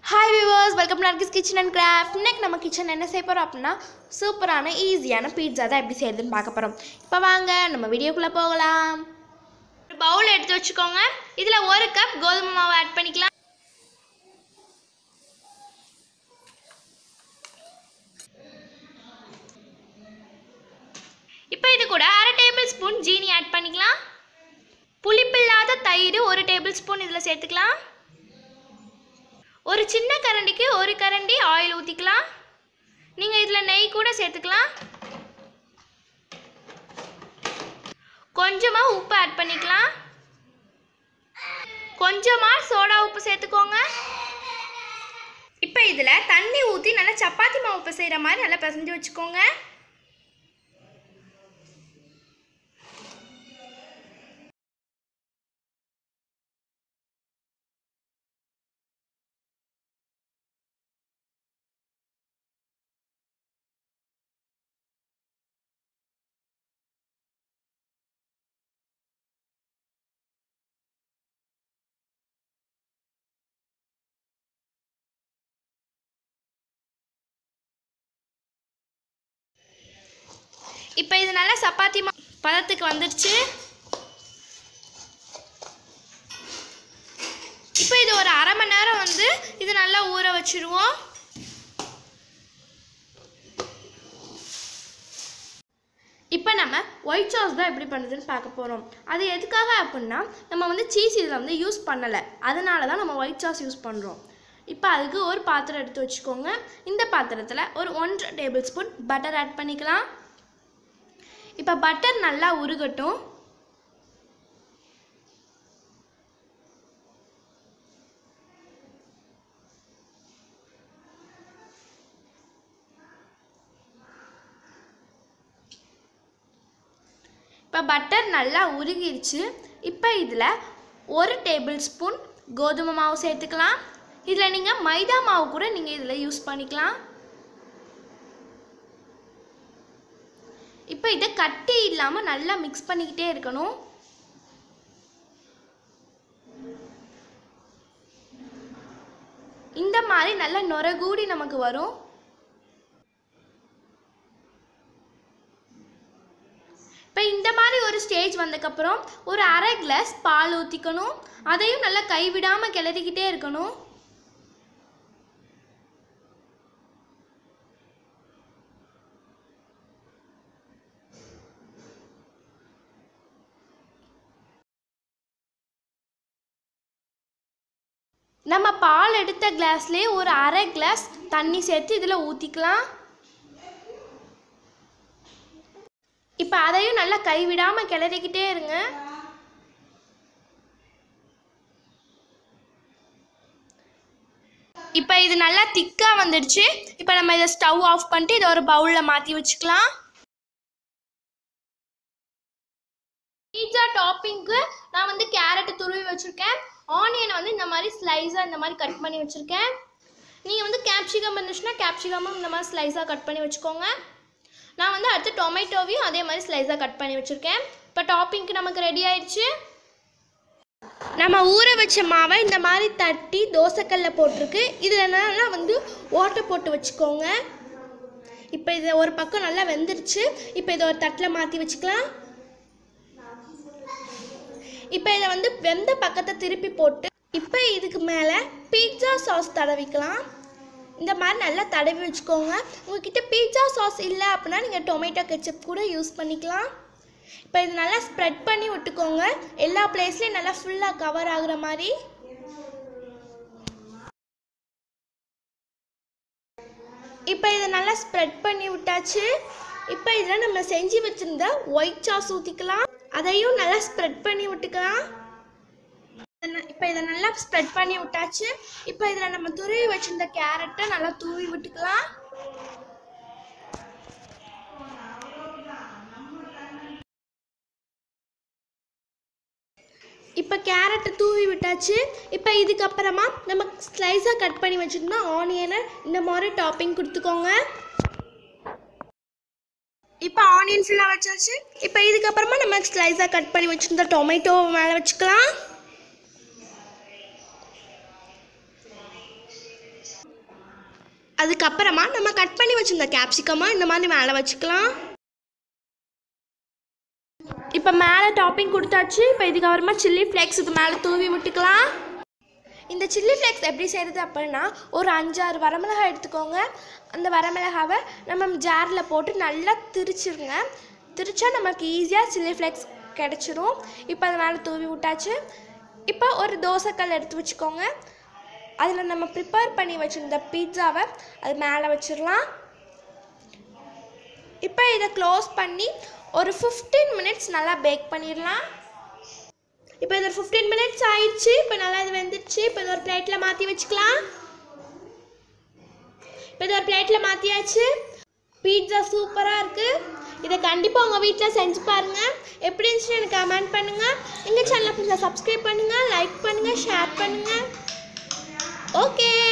hi viewers welcome Nargis kitchen and craft இன்னைக்கு நம்ம kitchen என்ன செய்ய போகிறோம் அப்படின்னா சூப்பரான ஈஸியான பீட்சா தான் எப்படி செய்யறதுன்னு பார்க்க போகிறோம் இப்போ வாங்க நம்ம வீடியோக்குள்ளே போகலாம் ஒரு பவுல் எடுத்து வச்சுக்கோங்க இதில் ஒரு கப் கோதுமை மாவு ஆட் பண்ணிக்கலாம் இப்போ இது கூட அரை டேபிள் ஸ்பூன் ஜீனி ஆட் பண்ணிக்கலாம் புளிப்பில்லாத தயிர் ஒரு டேபிள் ஸ்பூன் இதில் சேர்த்துக்கலாம் ஒரு சின்ன கரண்டிக்கு ஒரு கரண்டி ஆயில் ஊற்றிக்கலாம் நீங்கள் இதில் நெய் கூட சேர்த்துக்கலாம் கொஞ்சமாக உப்பு ஆட் பண்ணிக்கலாம் கொஞ்சமாக சோடா உப்பு சேர்த்துக்கோங்க இப்போ இதில் தண்ணி ஊற்றி நல்லா சப்பாத்தி மாவு உப்பு செய்கிற மாதிரி நல்லா பிசைஞ்சு வச்சுக்கோங்க இப்போ இது நல்லா சப்பாத்தி மா பதத்துக்கு வந்துடுச்சு இப்போ இது ஒரு அரை மணி நேரம் வந்து இது நல்லா ஊற வச்சிருவோம் இப்போ நம்ம ஒயிட் சாஸ் தான் எப்படி பண்ணுறதுன்னு பார்க்க போகிறோம் அது எதுக்காக அப்படின்னா நம்ம வந்து சீஸ் இதில் வந்து யூஸ் பண்ணலை அதனால தான் நம்ம ஒயிட் சாஸ் யூஸ் பண்ணுறோம் இப்போ அதுக்கு ஒரு பாத்திரம் எடுத்து வச்சுக்கோங்க இந்த பாத்திரத்தில் ஒரு ஒன்றரை டேபிள் ஸ்பூன் பட்டர் ஆட் பண்ணிக்கலாம் இப்போ பட்டர் நல்லா உருகட்டும் இப்போ பட்டர் நல்லா உருகிருச்சு இப்போ இதில் ஒரு டேபிள் ஸ்பூன் கோதுமை மாவு சேர்த்துக்கலாம் இதில் நீங்கள் மைதா மாவு கூட நீங்கள் இதில் யூஸ் பண்ணிக்கலாம் இப்போ இதை கட்டி இல்லாமல் நல்லா மிக்ஸ் பண்ணிக்கிட்டே இருக்கணும் இந்த மாதிரி நல்லா நுரகூடி நமக்கு வரும் இப்போ இந்த மாதிரி ஒரு ஸ்டேஜ் வந்ததுக்கப்புறம் ஒரு அரை கிளாஸ் பால் ஊற்றிக்கணும் அதையும் நல்லா கைவிடாமல் கிளறிக்கிட்டே இருக்கணும் நம்ம பால் எடுத்த கிளாஸ்லேயே ஒரு அரை கிளாஸ் தண்ணி சேர்த்து இதில் ஊற்றிக்கலாம் இப்போ அதையும் நல்லா கைவிடாமல் கிளறிக்கிட்டே இருங்க இப்போ இது நல்லா திக்காக வந்துடுச்சு இப்போ நம்ம இதை ஸ்டவ் ஆஃப் பண்ணிட்டு இதை ஒரு பவுலில் மாற்றி வச்சுக்கலாம் பீட்சா டாப்பிங்க்கு நான் வந்து கேரட் துருவி வச்சுருக்கேன் ஆனியனை வந்து இந்த மாதிரி ஸ்லைஸாக இந்த மாதிரி கட் பண்ணி வச்சுருக்கேன் நீங்கள் வந்து கேப்சிகம் இருந்துச்சுன்னா கேப்சிகமும் இந்த மாதிரி ஸ்லைஸாக கட் பண்ணி வச்சுக்கோங்க நான் வந்து அடுத்து டொமேட்டோவையும் அதே மாதிரி ஸ்லைஸாக கட் பண்ணி வச்சுருக்கேன் இப்போ டாப்பிங்க்கு நமக்கு ரெடி ஆயிடுச்சு நம்ம ஊற வச்ச மாவை இந்த மாதிரி தட்டி தோசைக்கல்ல போட்டிருக்கு இதில் நல்லா வந்து ஓட்டை போட்டு வச்சுக்கோங்க இப்போ இது ஒரு பக்கம் நல்லா வெந்துருச்சு இப்போ இதை ஒரு தட்டில் மாற்றி வச்சுக்கலாம் இப்போ இதை வந்து வெந்த பக்கத்தை திருப்பி போட்டு இப்போ இதுக்கு மேலே பீட்சா சாஸ் தடவிக்கலாம் இந்த மாதிரி நல்லா தடவி வச்சுக்கோங்க உங்ககிட்ட பீட்சா சாஸ் இல்லை அப்படின்னா நீங்கள் டொமேட்டோ கெச்சப் கூட யூஸ் பண்ணிக்கலாம் இப்போ இது நல்லா ஸ்ப்ரெட் பண்ணி விட்டுக்கோங்க எல்லா பிளேஸ்லேயும் நல்லா ஃபுல்லாக கவர் ஆகுற மாதிரி இப்போ இதை நல்லா ஸ்ப்ரெட் பண்ணி விட்டாச்சு இப்போ இதில் நம்ம செஞ்சு வச்சுருந்த ஒயிட் சாஸ் ஊற்றிக்கலாம் அதையும் நல்லா ஸ்ப்ரெட் பண்ணி விட்டுக்கலாம் இப்போ இதை நல்லா ஸ்ப்ரெட் பண்ணி விட்டாச்சு இப்போ இதில் நம்ம துருவி வச்சிருந்த கேரட்டை நல்லா தூவி விட்டுக்கலாம் இப்போ கேரட்டை தூவி விட்டாச்சு இப்போ இதுக்கப்புறமா நம்ம ஸ்லைஸாக கட் பண்ணி வச்சுருந்தோம் ஆனியனை இந்த மாதிரி டாப்பிங் கொடுத்துக்கோங்க இப்போ ஆனியன்ஸ் எல்லாம் வச்சாச்சு இப்போ இதுக்கப்புறமா நம்ம ஸ்லைஸாக கட் பண்ணி வச்சுருந்த டொமேட்டோ மேலே வச்சுக்கலாம் அதுக்கப்புறமா நம்ம கட் பண்ணி வச்சிருந்த கேப்சிகமா இந்த மாதிரி மேலே வச்சுக்கலாம் இப்போ மேலே டாப்பிங் கொடுத்தாச்சு இப்போ இதுக்கப்புறமா சில்லி ஃப்ளேக்ஸ் இது மேலே தூவி விட்டுக்கலாம் இந்த சில்லி ஃப்ளேக்ஸ் எப்படி செய்கிறது அப்படின்னா ஒரு அஞ்சாறு வரமிளகாய் எடுத்துக்கோங்க அந்த வரமிளகாவை நம்ம ஜாரில் போட்டு நல்லா திரிச்சிருங்க திரிச்சா நமக்கு ஈஸியாக சில்லி ஃப்ளேக்ஸ் கிடச்சிரும் இப்போ அது மேலே தூவி விட்டாச்சு இப்போ ஒரு தோசைக்கல் எடுத்து வச்சுக்கோங்க அதில் நம்ம ப்ரிப்பேர் பண்ணி வச்சுருந்த பீட்சாவை அது மேலே வச்சிடலாம் இப்போ இதை க்ளோஸ் பண்ணி ஒரு ஃபிஃப்டீன் மினிட்ஸ் நல்லா பேக் பண்ணிடலாம் இப்போ இது ஒரு ஃபிஃப்டீன் மினிட்ஸ் ஆயிடுச்சு இப்போ நல்லா இது வெந்துடுச்சு இப்போ இது ஒரு பிளேட்டில் மாற்றி வச்சுக்கலாம் இப்போ இது ஒரு பிளேட்டில் மாற்றியாச்சு பீட்சா சூப்பராக இருக்குது இதை கண்டிப்பாக உங்கள் வீட்டில் செஞ்சு பாருங்கள் எப்படி இருந்துச்சுன்னு எனக்கு கமெண்ட் பண்ணுங்கள் எங்கள் சேனலை சப்ஸ்கிரைப் பண்ணுங்கள் லைக் பண்ணுங்கள் ஷேர் பண்ணுங்கள் ஓகே